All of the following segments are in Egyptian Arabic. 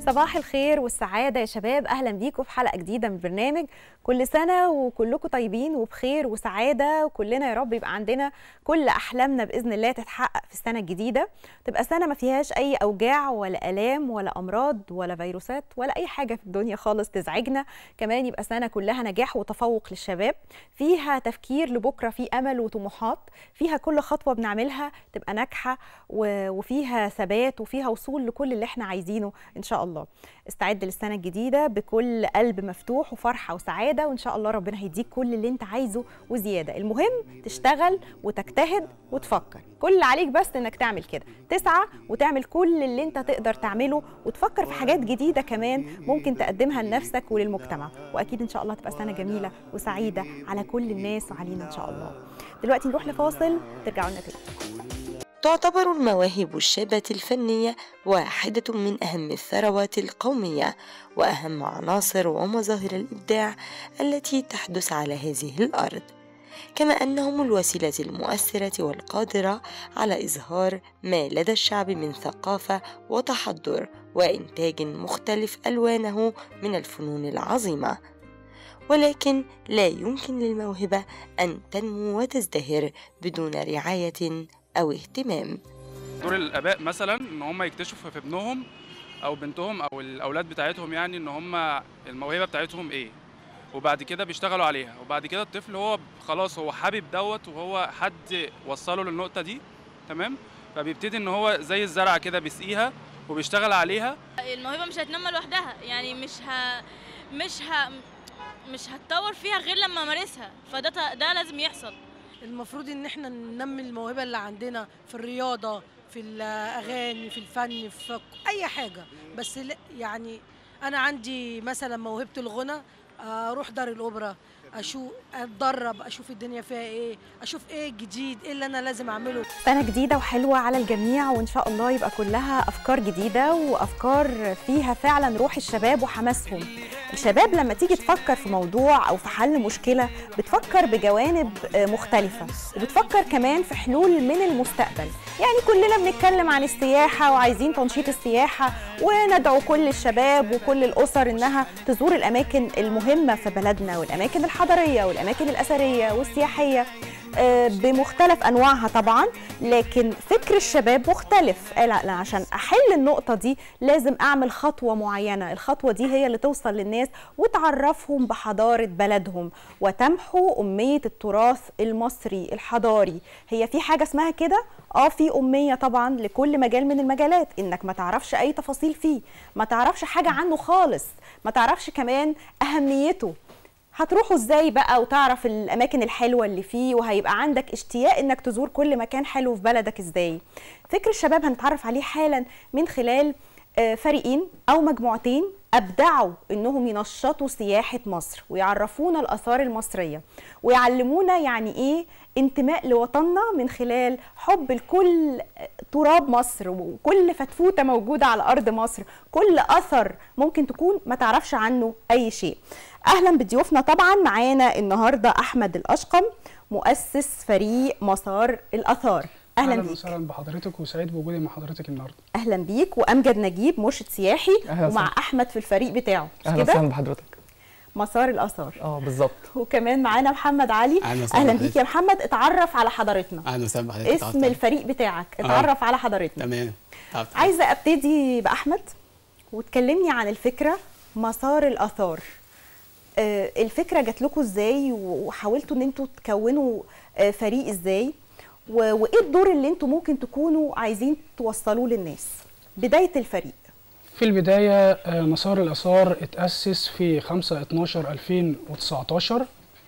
صباح الخير والسعادة يا شباب أهلا بيكم في حلقة جديدة من برنامج كل سنة وكلكم طيبين وبخير وسعادة وكلنا يا رب يبقى عندنا كل أحلامنا بإذن الله تتحقق في السنة الجديدة تبقى سنة ما فيهاش أي أوجاع ولا آلام ولا أمراض ولا فيروسات ولا أي حاجة في الدنيا خالص تزعجنا كمان يبقى سنة كلها نجاح وتفوق للشباب فيها تفكير لبكرة في أمل وطموحات فيها كل خطوة بنعملها تبقى ناجحة و- وفيها ثبات وفيها وصول لكل اللي احنا عايزينه إن شاء الله استعد للسنة الجديدة بكل قلب مفتوح وفرحة وسعادة وإن شاء الله ربنا هيديك كل اللي أنت عايزه وزيادة المهم تشتغل وتجتهد وتفكر كل اللي عليك بس إنك تعمل كده تسعى وتعمل كل اللي أنت تقدر تعمله وتفكر في حاجات جديدة كمان ممكن تقدمها لنفسك وللمجتمع وأكيد إن شاء الله تبقى سنة جميلة وسعيدة على كل الناس وعلينا إن شاء الله دلوقتي نروح لفاصل ترجعوا لنا تاني تعتبر المواهب الشابة الفنية واحدة من أهم الثروات القومية وأهم عناصر ومظاهر الإبداع التي تحدث على هذه الأرض كما أنهم الوسيلة المؤثرة والقادرة على إظهار ما لدى الشعب من ثقافة وتحضر وإنتاج مختلف ألوانه من الفنون العظيمة ولكن لا يمكن للموهبة أن تنمو وتزدهر بدون رعاية أو اهتمام دور الاباء مثلا ان هم يكتشفوا في ابنهم او بنتهم او الاولاد بتاعتهم يعني ان هم الموهبه بتاعتهم ايه وبعد كده بيشتغلوا عليها وبعد كده الطفل هو خلاص هو حابب دوت وهو حد وصله للنقطه دي تمام فبيبتدي ان هو زي الزرعه كده بيسقيها وبيشتغل عليها الموهبه مش هتنمى لوحدها يعني مش ه... مش ه... مش هتطور فيها غير لما امارسها فده ت- ده لازم يحصل المفروض ان احنا ننمي الموهبه اللي عندنا في الرياضه في الاغاني في الفن في اي حاجه بس لا- يعني انا عندي مثلا موهبه الغنى اروح دار الاوبرا اشوف اتدرب اشوف الدنيا فيها ايه اشوف ايه الجديد ايه اللي انا لازم اعمله سنة جديدة وحلوة على الجميع وإن شاء الله يبقى كلها أفكار جديدة وأفكار فيها فعلا روح الشباب وحماسهم الشباب لما تيجي تفكر في موضوع أو في حل مشكلة بتفكر بجوانب آه، مختلفة وبتفكر كمان في حلول من المستقبل يعني كلنا بنتكلم عن السياحة وعايزين تنشيط السياحة وندعو كل الشباب وكل الأسر إنها تزور الأماكن المهمة في بلدنا والأماكن الحضرية والأماكن الأثرية والسياحية آه، بمختلف انواعها طبعا لكن فكر الشباب مختلف آه، لا لا عشان احل النقطه دي لازم اعمل خطوه معينه الخطوه دي هي اللي توصل للناس وتعرفهم بحضاره بلدهم وتمحو اميه التراث المصري الحضاري هي في حاجه اسمها كده اه في اميه طبعا لكل مجال من المجالات انك ما تعرفش اي تفاصيل فيه ما تعرفش حاجه عنه خالص ما تعرفش كمان اهميته هتروحوا ازاي بقى وتعرف الاماكن الحلوه اللي فيه وهيبقى عندك اشتياق انك تزور كل مكان حلو في بلدك ازاي فكر الشباب هنتعرف عليه حالا من خلال آه، فريقين او مجموعتين ابدعوا انهم ينشطوا سياحه مصر ويعرفونا الاثار المصريه ويعلمونا يعني ايه انتماء لوطننا من خلال حب لكل تراب مصر وكل فتفوته موجوده على ارض مصر كل اثر ممكن تكون ما تعرفش عنه اي شيء اهلا بضيوفنا طبعا معانا النهارده احمد الاشقم مؤسس فريق مسار الاثار اهلا اهلا بيك وسهلا بحضرتك وسعيد بوجودي مع حضرتك النهارده اهلا بيك وامجد نجيب مرشد سياحي أهلا ومع وسهلا. احمد في الفريق بتاعه مش اهلا كده وسهلا بحضرتك مسار الاثار اه بالظبط وكمان معانا محمد علي أهلا وسهلا اهلا بحضرتك. بيك يا محمد اتعرف على حضرتنا اهلا وسهلا بحضرتك اسم تعرفت. الفريق بتاعك اتعرف على حضرتنا تمام تعرفت. عايزه ابتدي باحمد وتكلمني عن الفكره مسار الاثار آه، الفكره جات لكم ازاي وحاولتوا ان انتوا تكونوا آه، فريق ازاي و- وايه الدور اللي انتوا ممكن تكونوا عايزين توصلوه للناس بدايه الفريق في البدايه آه، مسار الاثار اتاسس في 5 12 2019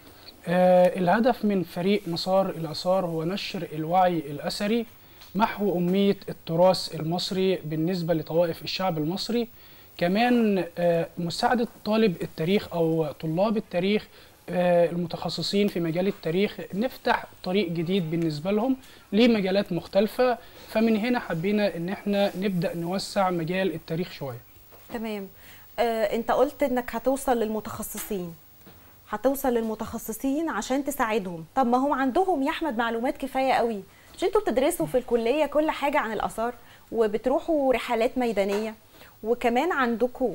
آه، الهدف من فريق مسار الاثار هو نشر الوعي الاثري محو اميه التراث المصري بالنسبه لطوائف الشعب المصري كمان آه، مساعده طالب التاريخ او طلاب التاريخ آه، المتخصصين في مجال التاريخ نفتح طريق جديد بالنسبه لهم لمجالات مختلفه فمن هنا حبينا ان احنا نبدا نوسع مجال التاريخ شويه تمام آه، انت قلت انك هتوصل للمتخصصين هتوصل للمتخصصين عشان تساعدهم طب ما هم عندهم يا احمد معلومات كفايه قوي مش انتوا بتدرسوا في الكليه كل حاجه عن الاثار وبتروحوا رحلات ميدانيه وكمان عندكم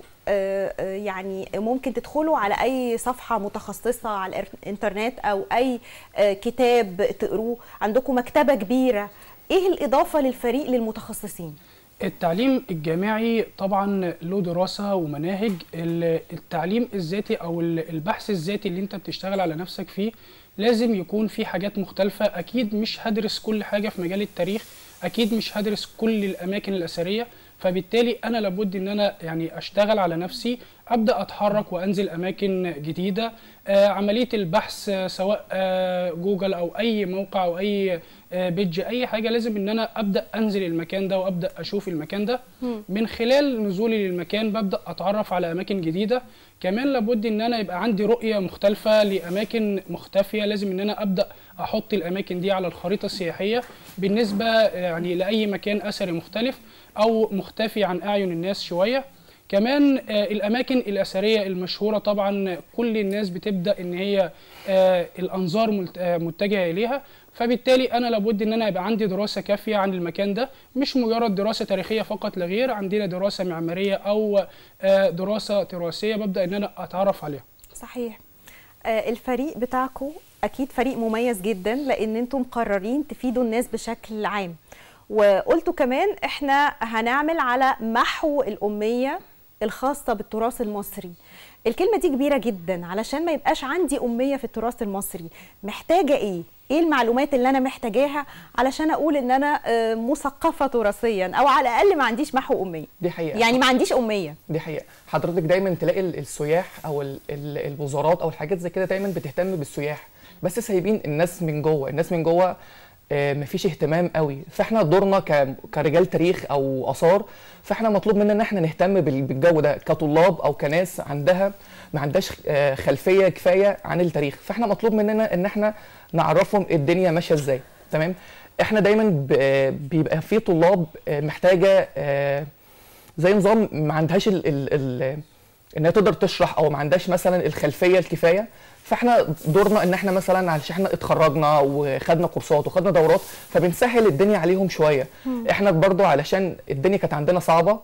يعني ممكن تدخلوا على اي صفحه متخصصه على الانترنت او اي آه، كتاب تقروه عندكم مكتبه كبيره ايه الاضافه للفريق للمتخصصين التعليم الجامعي طبعا له دراسة ومناهج ال- التعليم الذاتي أو ال- البحث الذاتي اللي أنت بتشتغل على نفسك فيه لازم يكون في حاجات مختلفة أكيد مش هدرس كل حاجة في مجال التاريخ أكيد مش هدرس كل الأماكن الأثرية فبالتالي أنا لابد إن أنا يعني أشتغل على نفسي أبدأ أتحرك وأنزل أماكن جديدة آه عملية البحث آه، سواء آه جوجل أو أي موقع أو أي آه، بيدج اي حاجه لازم ان انا ابدا انزل المكان ده وابدا اشوف المكان ده من خلال نزولي للمكان ببدا اتعرف على اماكن جديده كمان لابد ان انا يبقى عندي رؤيه مختلفه لاماكن مختفيه لازم ان انا ابدا احط الاماكن دي على الخريطه السياحيه بالنسبه يعني لاي مكان اثري مختلف او مختفي عن اعين الناس شويه كمان آه، الاماكن الاثريه المشهوره طبعا كل الناس بتبدا ان هي آه، الانظار ملت- آه، متجهه اليها فبالتالي انا لابد ان انا يبقى عندي دراسه كافيه عن المكان ده مش مجرد دراسه تاريخيه فقط لا غير عندنا دراسه معماريه او آه، دراسه تراثيه ببدا ان انا اتعرف عليها صحيح آه، الفريق بتاعكم اكيد فريق مميز جدا لان انتم مقررين تفيدوا الناس بشكل عام وقلتوا كمان احنا هنعمل على محو الاميه الخاصه بالتراث المصري الكلمه دي كبيره جدا علشان ما يبقاش عندي اميه في التراث المصري محتاجه ايه ايه المعلومات اللي انا محتاجاها علشان اقول ان انا آه، مثقفه تراثيا او على الاقل ما عنديش محو اميه دي حقيقه يعني ما عنديش اميه دي حقيقه حضرتك دايما تلاقي ال- السياح او ال- ال- الوزارات او الحاجات زي كده دايما بتهتم بالسياح بس سايبين الناس من جوه الناس من جوه آه، مفيش اهتمام قوي فاحنا دورنا ك- كرجال تاريخ او اثار فاحنا مطلوب مننا ان احنا نهتم بال- بالجو ده كطلاب او كناس عندها ما عندهاش آه، خلفيه كفايه عن التاريخ فاحنا مطلوب مننا ان احنا نعرفهم الدنيا ماشيه ازاي تمام احنا دايما ب- بيبقى في طلاب آه، محتاجه آه، زي نظام ما عندهاش ال ال ال ان هي تقدر تشرح او ما عندهاش مثلا الخلفيه الكفايه فاحنا دورنا ان احنا مثلا علشان احنا اتخرجنا وخدنا كورسات وخدنا دورات فبنسهل الدنيا عليهم شويه احنا برضو علشان الدنيا كانت عندنا صعبه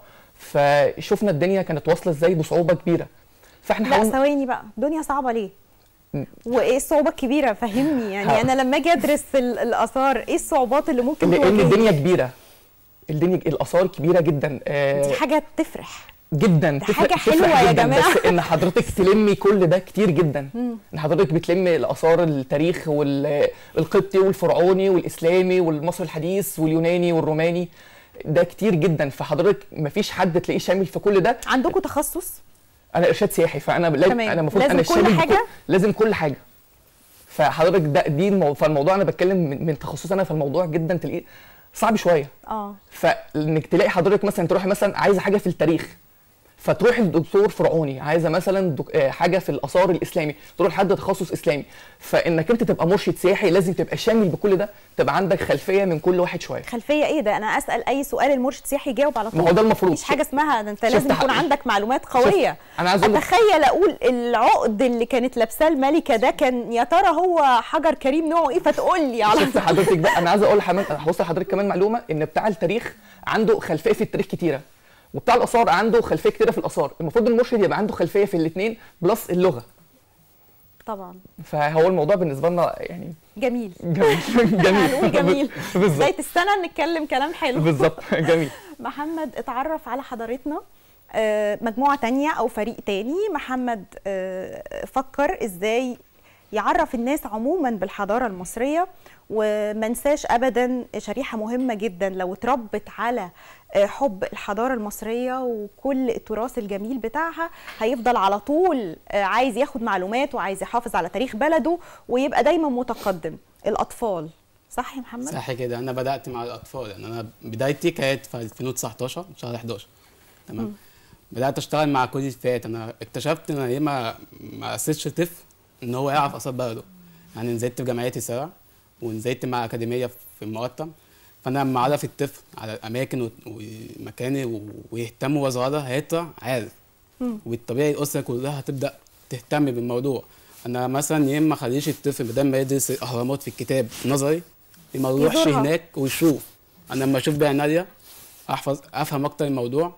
فشفنا الدنيا كانت واصله ازاي بصعوبه كبيره فاحنا لا حاولنا ثواني بقى الدنيا صعبه ليه م. وايه الصعوبة الكبيرة فهمني يعني ها. انا لما اجي ادرس ال- الاثار ايه الصعوبات اللي ممكن لان تواجهني الدنيا كبيره الدنيا الاثار كبيره جدا آه، دي حاجة تفرح جدا ده تفرق- حاجة تفرق حلوة يا جداً، جماعة. بس ان حضرتك تلمي كل ده كتير جدا ان حضرتك بتلمي الاثار التاريخ والقبطي والفرعوني والاسلامي والمصري الحديث واليوناني والروماني ده كتير جدا فحضرتك مفيش حد تلاقيه شامل في كل ده عندكم تخصص انا ارشاد سياحي فانا لازم تمام. انا المفروض لازم انا كل شامل بكل- حاجة؟ لازم كل حاجه فحضرتك ده دي المو... فالموضوع انا بتكلم من, من تخصص انا في الموضوع جدا تلاقيه صعب شويه اه فانك تلاقي حضرتك مثلا تروحي مثلا عايزه حاجه في التاريخ فتروحي لدكتور فرعوني عايزه مثلا دك... آه، حاجه في الاثار الاسلامي تروح لحد تخصص اسلامي فانك انت تبقى مرشد سياحي لازم تبقى شامل بكل ده تبقى عندك خلفيه من كل واحد شويه خلفية ايه ده انا اسأل اي سؤال المرشد سياحي يجاوب على طول ما هو ده المفروض. مفيش حاجة اسمها ده انت شفت لازم يكون حق- عندك معلومات قوية أنا عايز أقول لك- اتخيل اقول العقد اللي كانت لابساه الملكة ده كان يا ترى هو حجر كريم نوعه ايه فتقول لي على شفت حضرتك بقى انا عايز اقول لحمان هوصل لحضرتك كمان معلومه ان بتاع التاريخ عنده خلفيه في التاريخ كتيره وبتاع الاثار عنده خلفيه كتيره في الاثار المفروض المرشد يبقى عنده خلفيه في الاثنين بلس اللغه طبعا فهو الموضوع بالنسبه لنا يعني جميل جميل هنقول جميل بالظبط بداية السنة نتكلم كلام حلو بالظبط جميل محمد اتعرف على حضرتنا آه، مجموعة تانية أو فريق تاني محمد آه، فكر إزاي يعرف الناس عموما بالحضارة المصرية ومنساش أبدا شريحة مهمة جدا لو اتربت على آه، حب الحضارة المصرية وكل التراث الجميل بتاعها هيفضل على طول آه، عايز ياخد معلومات وعايز يحافظ على تاريخ بلده ويبقى دايما متقدم الأطفال صح يا محمد؟ صح كده انا بدات مع الاطفال يعني انا بدايتي كانت في 2019 شهر 11 تمام بدات اشتغل مع كل الفئات انا اكتشفت ان انا ليه ما ما اسسش طفل ان هو يعرف اثار بلده يعني نزلت في جمعيه السبع ونزلت مع اكاديميه في المقطم فانا لما اعرف الطفل على الاماكن و- ومكاني و- ويهتم وصغيرها هيطلع عارف والطبيعي الاسره كلها هتبدا تهتم بالموضوع انا مثلا يا اما اخليش الطفل بدل ما يدرس الاهرامات في الكتاب نظري ما يروحش يزورها. هناك ويشوف انا لما اشوف بعناية احفظ افهم اكتر الموضوع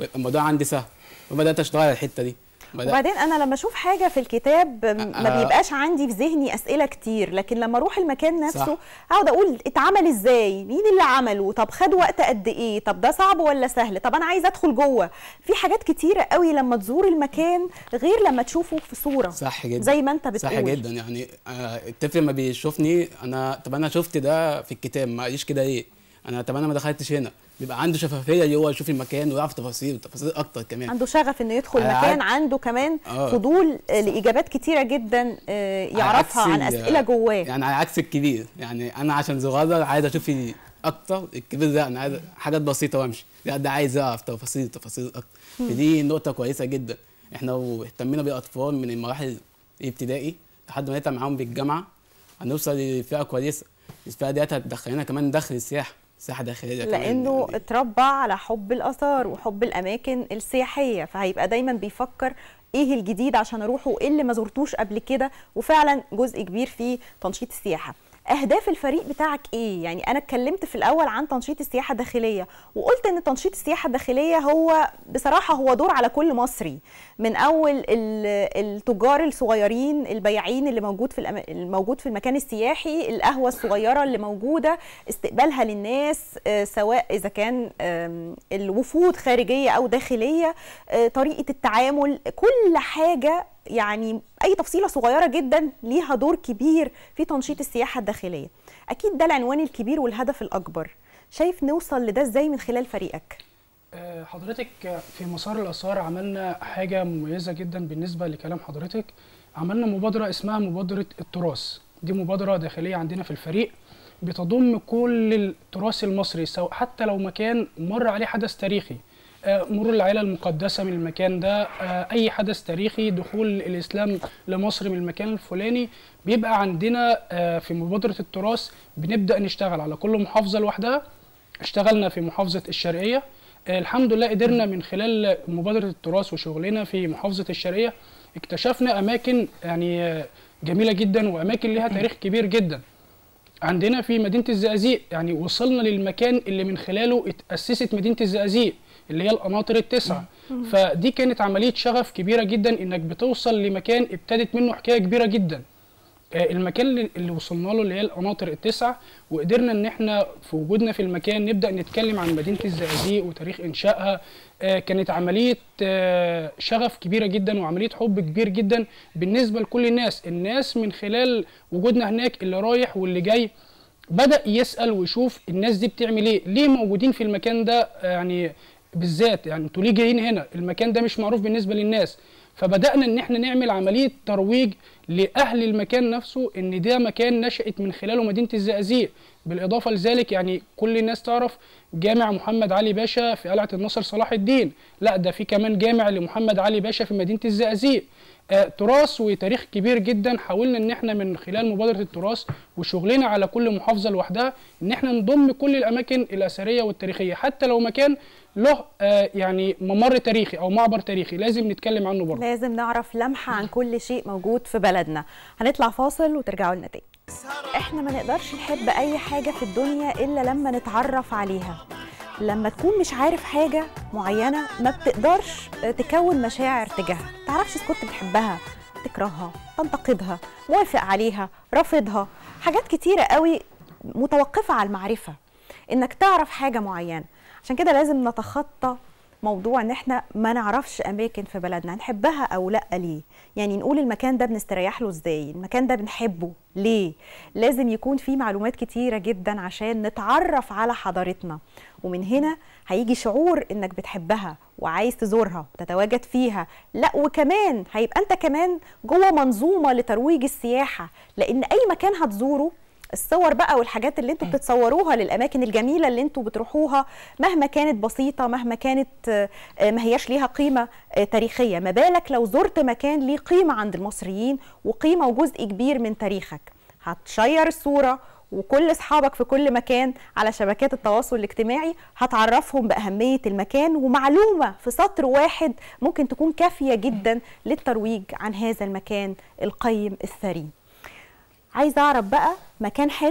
ويبقى الموضوع عندي سهل وبدات اشتغل على الحته دي بدأت وبعدين انا لما اشوف حاجه في الكتاب ما آه. بيبقاش عندي في ذهني اسئله كتير لكن لما اروح المكان نفسه صح. اقعد اقول اتعمل ازاي مين اللي عمله طب خد وقت قد ايه طب ده صعب ولا سهل طب انا عايزه ادخل جوه في حاجات كتيره قوي لما تزور المكان غير لما تشوفه في صوره صح جدا زي ما انت بتقول صح جدا يعني آه، الطفل لما بيشوفني انا طب انا شفت ده في الكتاب ما قاليش كده ليه انا طب انا ما دخلتش هنا بيبقى عنده شفافيه اللي هو يشوف المكان ويعرف تفاصيل تفاصيل اكتر كمان عنده شغف انه يدخل على مكان عكس- عنده كمان آه. فضول آه، لاجابات كتيره جدا آه، على يعرفها عكس عن ال- اسئله جواه يعني على عكس الكبير يعني انا عشان صغير عايز اشوف اكتر الكبير ده انا عايز حاجات بسيطه وامشي لا ده عايز يعرف تفاصيل تفاصيل اكتر فدي نقطه كويسه جدا احنا لو اهتمينا بالاطفال من المراحل الابتدائي لحد ما نطلع معاهم بالجامعه هنوصل لفئه كويسه الفئه ديت هتدخلنا كمان دخل السياحه سياحه داخليه كمان لانه يعني. اتربى على حب الاثار وحب الاماكن السياحيه فهيبقى دايما بيفكر ايه الجديد عشان اروحه وايه اللي ما زرتوش قبل كده وفعلا جزء كبير في تنشيط السياحه اهداف الفريق بتاعك ايه يعني انا اتكلمت في الاول عن تنشيط السياحه الداخليه وقلت ان تنشيط السياحه الداخليه هو بصراحه هو دور على كل مصري من اول ال- التجار الصغيرين البياعين اللي موجود في الأما- الموجود في المكان السياحي القهوه الصغيره اللي موجوده استقبالها للناس آه، سواء اذا كان آم، الوفود خارجيه او داخليه آه، طريقه التعامل كل حاجه يعني اي تفصيله صغيره جدا ليها دور كبير في تنشيط السياحه الداخليه اكيد ده العنوان الكبير والهدف الاكبر شايف نوصل لده ازاي من خلال فريقك آه، حضرتك في مسار الآثار عملنا حاجة مميزة جدا بالنسبة لكلام حضرتك عملنا مبادرة اسمها مبادرة التراث دي مبادرة داخلية عندنا في الفريق بتضم كل التراث المصري سواء حتى لو مكان مر عليه حدث تاريخي آه، مرور العائلة المقدسة من المكان ده آه، أي حدث تاريخي دخول الإسلام لمصر من المكان الفلاني بيبقى عندنا آه، في مبادرة التراث بنبدأ نشتغل على كل محافظة لوحدها اشتغلنا في محافظة الشرقية آه، الحمد لله قدرنا من خلال مبادرة التراث وشغلنا في محافظة الشرقية اكتشفنا أماكن يعني آه، جميلة جدا وأماكن لها تاريخ كبير جدا عندنا في مدينة الزقازيق يعني وصلنا للمكان اللي من خلاله اتأسست مدينة الزقازيق اللي هي القناطر التسعة فدي كانت عملية شغف كبيرة جدا انك بتوصل لمكان ابتدت منه حكاية كبيرة جدا آه، المكان اللي- اللي وصلنا له اللي هي القناطر التسعة وقدرنا ان احنا في وجودنا في المكان نبدا نتكلم عن مدينه الزقازيق وتاريخ انشائها آه، كانت عمليه آه، شغف كبيره جدا وعمليه حب كبير جدا بالنسبه لكل الناس الناس من خلال وجودنا هناك اللي رايح واللي جاي بدا يسال ويشوف الناس دي بتعمل ايه ليه موجودين في المكان ده آه، يعني بالذات يعني انتوا ليه جايين هنا المكان ده مش معروف بالنسبه للناس فبدانا ان احنا نعمل عمليه ترويج لاهل المكان نفسه ان ده مكان نشات من خلاله مدينه الزقازيق بالاضافه لذلك يعني كل الناس تعرف جامع محمد علي باشا في قلعه النصر صلاح الدين لا ده في كمان جامع لمحمد علي باشا في مدينه الزقازيق آه، تراث وتاريخ كبير جدا حاولنا ان احنا من خلال مبادره التراث وشغلنا على كل محافظه لوحدها ان احنا نضم كل الاماكن الاثريه والتاريخيه حتى لو مكان له آه، يعني ممر تاريخي او معبر تاريخي لازم نتكلم عنه برضه لازم نعرف لمحة عن كل شيء موجود في بلدنا هنطلع فاصل وترجعوا لنا تاني احنا ما نقدرش نحب اي حاجة في الدنيا الا لما نتعرف عليها لما تكون مش عارف حاجة معينة ما بتقدرش تكون مشاعر تجاهها تعرفش إذا كنت بتحبها تكرهها تنتقدها موافق عليها رافضها حاجات كتيرة قوي متوقفة على المعرفة انك تعرف حاجة معينة عشان كده لازم نتخطى موضوع ان احنا ما نعرفش اماكن في بلدنا نحبها او لا ليه يعني نقول المكان ده بنستريح له ازاي المكان ده بنحبه ليه لازم يكون في معلومات كتيره جدا عشان نتعرف على حضارتنا ومن هنا هيجي شعور انك بتحبها وعايز تزورها وتتواجد فيها لا وكمان هيبقى انت كمان جوه منظومه لترويج السياحه لان اي مكان هتزوره الصور بقى والحاجات اللي انتوا بتتصوروها للاماكن الجميله اللي انتوا بتروحوها مهما كانت بسيطه مهما كانت آه، آه، ما هياش ليها قيمه آه، تاريخيه ما بالك لو زرت مكان ليه قيمه عند المصريين وقيمه وجزء كبير من تاريخك هتشير الصوره وكل اصحابك في كل مكان على شبكات التواصل الاجتماعي هتعرفهم باهميه المكان ومعلومه في سطر واحد ممكن تكون كافيه جدا للترويج عن هذا المكان القيم الثري عايزه اعرف بقى مكان حلو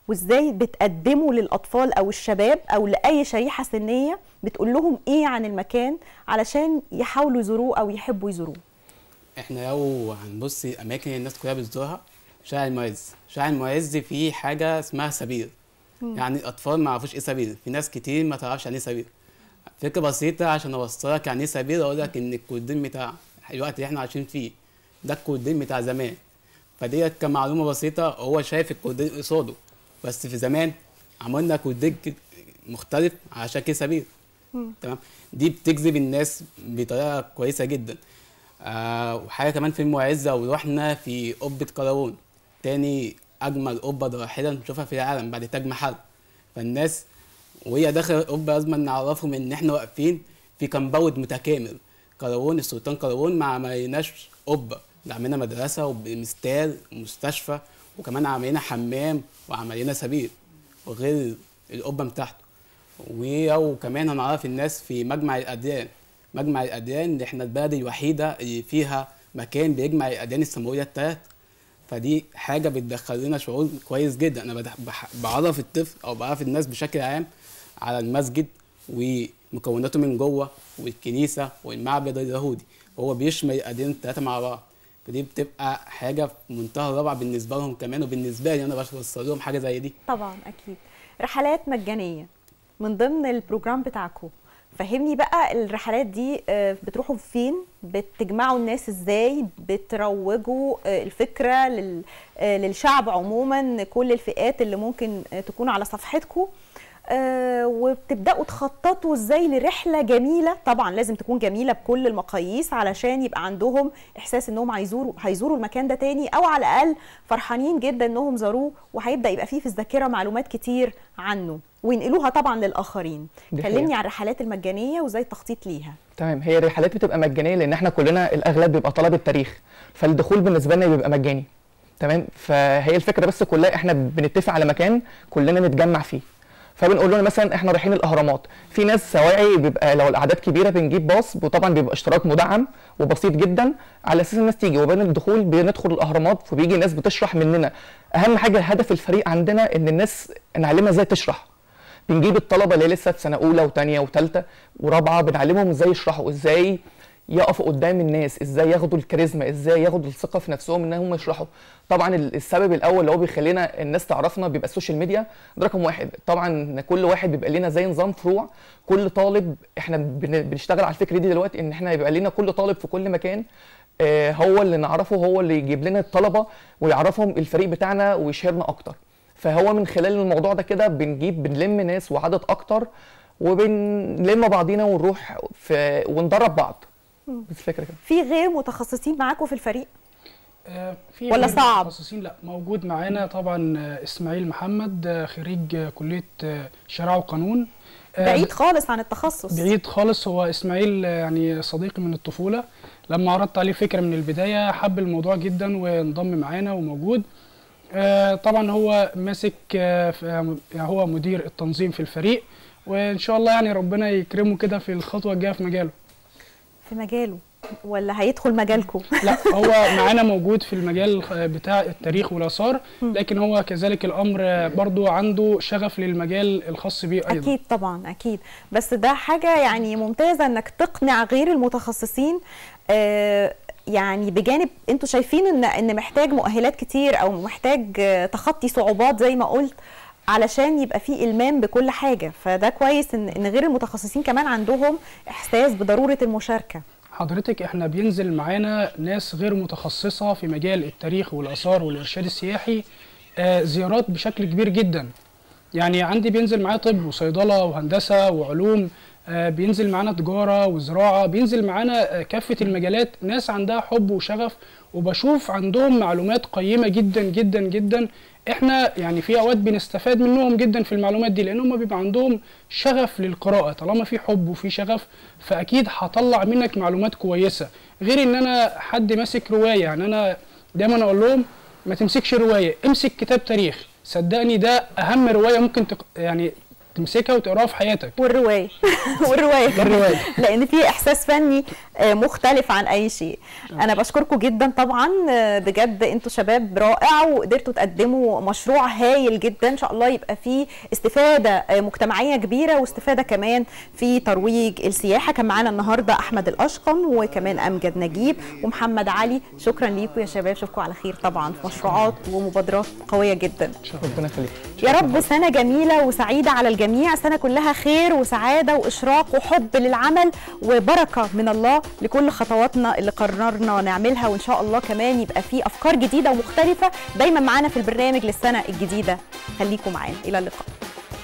وازاي بتقدموا للاطفال او الشباب او لاي شريحه سنيه بتقول لهم ايه عن المكان علشان يحاولوا يزوروه او يحبوا يزوروه احنا لو هنبص اماكن الناس كلها بتزورها شارع المعز شارع المعز فيه حاجه اسمها سبيل يعني الاطفال ما يعرفوش ايه سبيل في ناس كتير ما تعرفش يعني ايه سبيل فكره بسيطه عشان اوصلك يعني ايه سبيل اقول لك ان الكوردين بتاع الوقت اللي احنا عايشين فيه ده الكوردين بتاع زمان فديت كمعلومه بسيطه هو شايف الكوردين قصاده بس في زمان عملنا كوردين كده مختلف على شكل سبيل تمام دي بتجذب الناس بطريقه كويسه جدا آه وحاجه كمان في المعز لو رحنا في قبه قلاوون تاني اجمل قبه ضاحيه نشوفها في العالم بعد تاج محل فالناس وهي داخل القبه لازم نعرفهم ان احنا واقفين في كمباود متكامل قلاوون السلطان قلاوون ما عملناش قبه ده عملنا مدرسه ومستال ومستشفى وكمان عملنا حمام وعملنا سبيل وغير القبه بتاعته وكمان هنعرف الناس في مجمع الاديان مجمع الاديان اللي احنا البلد الوحيده اللي فيها مكان بيجمع الاديان السماويه الثلاث فدي حاجه بتدخل لنا شعور كويس جدا انا بدح- بح- بعرف الطفل او بعرف الناس بشكل عام على المسجد ومكوناته من جوه والكنيسه والمعبد اليهودي هو بيشمل الاديان الثلاثه مع بعض فدي بتبقى حاجه في منتهى الروعه بالنسبه لهم كمان وبالنسبه لي انا بوصل لهم حاجه زي دي طبعا اكيد رحلات مجانيه من ضمن البروجرام بتاعكم فهمني بقى الرحلات دي آه، بتروحوا فين بتجمعوا الناس ازاي بتروجوا آه، الفكره لل- آه، للشعب عموما كل الفئات اللي ممكن آه، تكون على صفحتكم آه، وبتبداوا تخططوا ازاي لرحله جميله طبعا لازم تكون جميله بكل المقاييس علشان يبقى عندهم احساس انهم هيزوروا هيزوروا المكان ده تاني او على الاقل فرحانين جدا انهم زاروه وهيبدا يبقى فيه في الذاكره معلومات كتير عنه وينقلوها طبعا للاخرين دي كلمني حقيقة. عن الرحلات المجانيه وازاي التخطيط ليها تمام هي الرحلات بتبقى مجانيه لان احنا كلنا الاغلب بيبقى طلب التاريخ فالدخول بالنسبه لنا بيبقى مجاني تمام فهي الفكره بس كلها احنا بنتفق على مكان كلنا نتجمع فيه فبنقول لهم مثلا احنا رايحين الاهرامات في ناس سواعي بيبقى لو الاعداد كبيره بنجيب باص وطبعا بيبقى اشتراك مدعم وبسيط جدا على اساس الناس تيجي وبين الدخول بندخل الاهرامات فبيجي ناس بتشرح مننا اهم حاجه هدف الفريق عندنا ان الناس نعلمها ازاي تشرح بنجيب الطلبه اللي لسه في سنه اولى وثانيه وثالثه ورابعه بنعلمهم ازاي يشرحوا ازاي يقفوا قدام الناس ازاي ياخدوا الكاريزما ازاي ياخدوا الثقه في نفسهم ان هم يشرحوا طبعا ال- السبب الاول اللي هو بيخلينا الناس تعرفنا بيبقى السوشيال ميديا ده رقم واحد طبعا كل واحد بيبقى لنا زي نظام فروع كل طالب احنا بن- بنشتغل على الفكره دي دلوقتي ان احنا يبقى لنا كل طالب في كل مكان آه، هو اللي نعرفه هو اللي يجيب لنا الطلبه ويعرفهم الفريق بتاعنا ويشهرنا اكتر فهو من خلال الموضوع ده كده بنجيب بنلم ناس وعدد اكتر وبنلم بعضينا ونروح في وندرب بعض بس الفكره كده في غير متخصصين معاكم في الفريق آه، في ولا غير صعب؟ متخصصين لا موجود معانا طبعا آه، اسماعيل محمد آه، خريج آه، كليه آه، شرع وقانون آه، بعيد خالص عن التخصص بعيد خالص هو اسماعيل آه، يعني صديقي من الطفوله لما عرضت عليه فكره من البدايه حب الموضوع جدا وانضم معانا وموجود آه، طبعا هو ماسك آه، في- آه، يعني هو مدير التنظيم في الفريق وان شاء الله يعني ربنا يكرمه كده في الخطوه الجايه في مجاله في مجاله ولا هيدخل مجالكم لا هو معانا موجود في المجال بتاع التاريخ والاثار لكن هو كذلك الامر برضو عنده شغف للمجال الخاص بيه ايضا اكيد طبعا اكيد بس ده حاجه يعني ممتازه انك تقنع غير المتخصصين آه، يعني بجانب انتوا شايفين ان ان محتاج مؤهلات كتير او محتاج آه، تخطي صعوبات زي ما قلت علشان يبقى في المام بكل حاجه فده كويس ان ان غير المتخصصين كمان عندهم احساس بضروره المشاركه حضرتك احنا بينزل معانا ناس غير متخصصة في مجال التاريخ والآثار والإرشاد السياحي آه، زيارات بشكل كبير جدا يعني عندي بينزل معايا طب وصيدلة وهندسة وعلوم آه، بينزل معانا تجارة وزراعة بينزل معانا آه، كافة المجالات ناس عندها حب وشغف وبشوف عندهم معلومات قيمة جدا جدا جدا احنا يعني في اوقات بنستفاد منهم جدا في المعلومات دي لان هم بيبقى عندهم شغف للقراءة طالما في حب وفي شغف فاكيد هطلع منك معلومات كويسة غير ان انا حد ماسك رواية يعني انا دايما اقول لهم ما تمسكش رواية امسك كتاب تاريخ صدقني ده اهم رواية ممكن تق... يعني تمسكها وتقراها في حياتك والروايه والروايه كمان. والرواية. لان في احساس فني آه، مختلف عن اي شيء انا بشكركم جدا طبعا آه، بجد انتوا شباب رائع وقدرتوا تقدموا مشروع هايل جدا ان شاء الله يبقى فيه استفاده آه، مجتمعيه كبيره واستفاده كمان في ترويج السياحه كان معانا النهارده احمد الاشقم وكمان امجد نجيب ومحمد علي شكرا ليكم يا شباب اشوفكم على خير طبعا في مشروعات ومبادرات قويه جدا ربنا يخليك يا رب سنة جميلة وسعيدة على الجميع سنة كلها خير وسعادة وإشراق وحب للعمل وبركة من الله لكل خطواتنا اللي قررنا نعملها وإن شاء الله كمان يبقى في أفكار جديدة ومختلفة دايما معانا في البرنامج للسنة الجديدة خليكم معانا إلى اللقاء